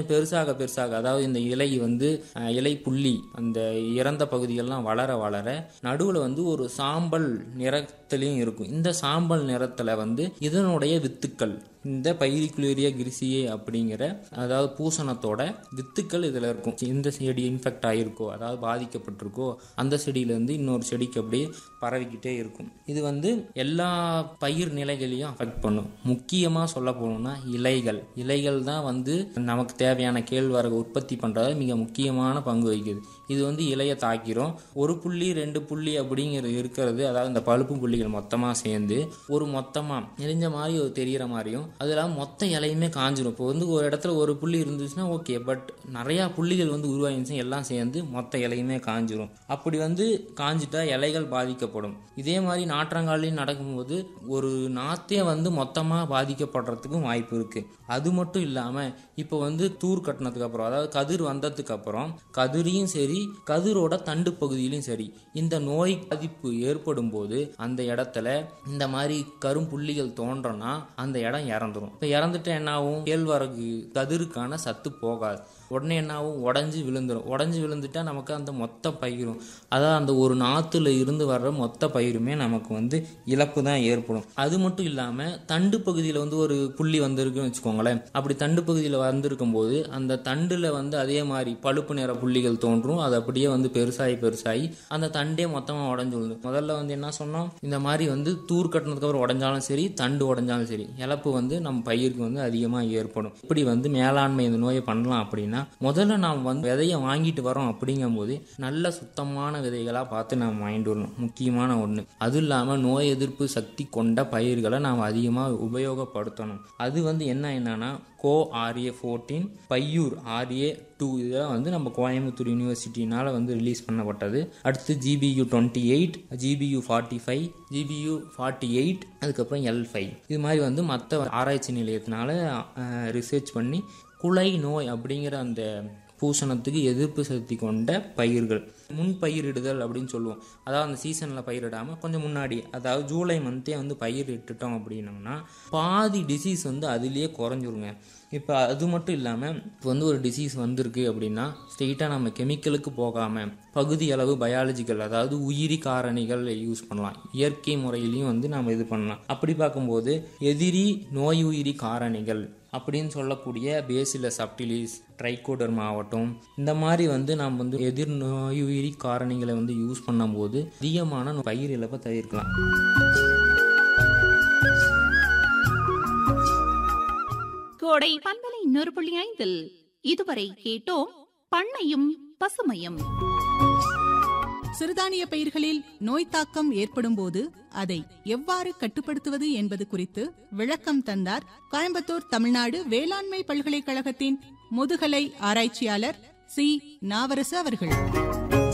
பெருசாக பெருசாக அதாவது இந்த இலை வந்து அஹ், இலை புள்ளி அந்த இறந்த பகுதிகள்லாம் வளர வளர நடுவில் வந்து ஒரு சாம்பல் நிறத்துலையும் இருக்கும் இந்த சாம்பல் நிறத்துல வந்து இதனுடைய வித்துக்கள் இந்த பைரிகுலேரியா கிரிசியே அப்படிங்கிற அதாவது பூசணத்தோட வித்துக்கள் இதில் இருக்கும் எந்த செடி இன்ஃபெக்ட் ஆகிருக்கோ அதாவது பாதிக்கப்பட்டிருக்கோ அந்த செடியிலேருந்து இன்னொரு செடிக்கு அப்படியே பரவிக்கிட்டே இருக்கும் இது வந்து எல்லா பயிர் நிலைகளையும் அஃபெக்ட் பண்ணும் முக்கியமாக சொல்ல போனோம்னா இலைகள் இலைகள் தான் வந்து நமக்கு தேவையான கேழ்வரகு உற்பத்தி பண்ணுறத மிக முக்கியமான பங்கு வகிக்குது இது வந்து இலையை தாக்கிரும் ஒரு புள்ளி ரெண்டு புள்ளி அப்படிங்கிறது இருக்கிறது அதாவது இந்த பழுப்பு புள்ளிகள் மொத்தமாக சேர்ந்து ஒரு மொத்தமாக நெறிஞ்ச மாதிரி ஒரு தெரிகிற மாதிரியும் அது இல்லாமல் மொத்த இலையுமே காஞ்சிரும் இப்போ வந்து ஒரு இடத்துல ஒரு புள்ளி இருந்துச்சுன்னா ஓகே பட் நிறையா புள்ளிகள் வந்து உருவாகிருந்துச்சு எல்லாம் சேர்ந்து மொத்த இலையுமே காஞ்சிரும் அப்படி வந்து காஞ்சிட்டா இலைகள் பாதிக்கப்படும் இதே மாதிரி நாற்றங்காலையும் நடக்கும்போது ஒரு நாத்தே வந்து மொத்தமாக பாதிக்கப்படுறதுக்கும் வாய்ப்பு இருக்குது அது மட்டும் இல்லாமல் இப்போ வந்து தூர் கட்டினதுக்கு அப்புறம் அதாவது கதிர் வந்ததுக்கு அப்புறம் கதிரையும் சரி கதிரோட தண்டு பகுதியிலும் சரி இந்த நோய் பாதிப்பு ஏற்படும் போது அந்த இடத்துல இந்த மாதிரி கரும்புள்ளிகள் தோன்றனா அந்த இடம் இறந்துரும் இப்போ இறந்துட்டு என்ன ஆகும் கேழ்வரகு கதிருக்கான சத்து போகாது உடனே என்ன ஆகும் உடஞ்சி விழுந்துடும் உடஞ்சி விழுந்துட்டா நமக்கு அந்த மொத்த பயிரும் அதாவது அந்த ஒரு நாற்றுல இருந்து வர்ற மொத்த பயிருமே நமக்கு வந்து இழப்பு தான் ஏற்படும் அது மட்டும் இல்லாமல் தண்டு பகுதியில் வந்து ஒரு புள்ளி வந்திருக்குன்னு வச்சுக்கோங்களேன் அப்படி தண்டு பகுதியில் வந்திருக்கும் போது அந்த தண்டில் வந்து அதே மாதிரி பழுப்பு நிற புள்ளிகள் தோன்றும் அது அப்படியே வந்து பெருசாகி பெருசாகி அந்த தண்டே மொத்தமாக உடஞ்சி விழுந்து முதல்ல வந்து என்ன சொன்னோம் இந்த மாதிரி வந்து தூர் கட்டினதுக்கு அப்புறம் உடஞ்சாலும் சரி தண்டு உடஞ்சாலும் சரி இழப்பு வந்து நம்ம பயிருக்கு வந்து அதிகமாக ஏற்படும் இப்படி வந்து மேலாண்மை இந்த நோயை பண்ணலாம் அப்படின்னா முதல்ல நாம் வந்து விதையை வாங்கிட்டு வரோம் அப்படிங்கும்போது நல்ல சுத்தமான விதைகளாக பார்த்து நாம் வாங்கிட்டு வரணும் முக்கியமான ஒன்று அதுவும் இல்லாமல் நோய் எதிர்ப்பு சக்தி கொண்ட பயிர்களை நாம் அதிகமாக உபயோகப்படுத்தணும் அது வந்து என்ன என்னன்னா CO RA fourteen Paiyur RA two இதெல்லாம் வந்து நம்ம கோயம்புத்தூர் யூனிவர்சிட்டினால வந்து ரிலீஸ் பண்ணப்பட்டது அடுத்து GPU twenty eight GPU forty five GPU forty eight அதுக்கப்புறம் எல் ஃபைவ் இது மாதிரி வந்து மற்ற ஆராய்ச்சி நிலையத்தினால ரிசர்ச் பண்ணி குலை நோய் அப்படிங்கிற அந்த பூசணத்துக்கு எதிர்ப்பு சக்தி கொண்ட பயிர்கள் முன் பயிரிடுதல் அப்படின்னு சொல்லுவோம் அதாவது அந்த சீசனில் பயிரிடாமல் கொஞ்சம் முன்னாடி அதாவது ஜூலை மந்த்தே வந்து பயிரிட்டுட்டோம் அப்படின்னோம்னா பாதி டிசீஸ் வந்து அதுலேயே குறைஞ்சிருங்க இப்போ அது மட்டும் இல்லாமல் இப்போ வந்து ஒரு டிசீஸ் வந்திருக்கு அப்படின்னா ஸ்ட்ரெயிட்டாக நம்ம கெமிக்கலுக்கு போகாமல் பகுதி அளவு பயாலஜிக்கல் அதாவது உயிரி காரணிகள் யூஸ் பண்ணலாம் இயற்கை முறையிலையும் வந்து நம்ம இது பண்ணலாம் அப்படி பார்க்கும்போது எதிரி நோய் உயிரி காரணிகள் அப்படின்னு சொல்லக்கூடிய பேசில சப்டிலிஸ் ட்ரைகோடர்மா ஆகட்டும் இந்த மாதிரி வந்து நாம் வந்து எதிர் நோயுயிரி காரணிகளை வந்து யூஸ் பண்ணும்போது அதிகமான பயிர் இழப்பை தவிர்க்கலாம் கோடை பண்பலை இன்னொரு புள்ளி ஐந்தில் இதுவரை கேட்டோம் பண்ணையும் பசுமையும் சிறுதானிய பயிர்களில் நோய் தாக்கம் ஏற்படும் போது அதை எவ்வாறு கட்டுப்படுத்துவது என்பது குறித்து விளக்கம் தந்தார் கோயம்புத்தூர் தமிழ்நாடு வேளாண்மை பல்கலைக்கழகத்தின் முதுகலை ஆராய்ச்சியாளர் சி நாவரசு அவர்கள்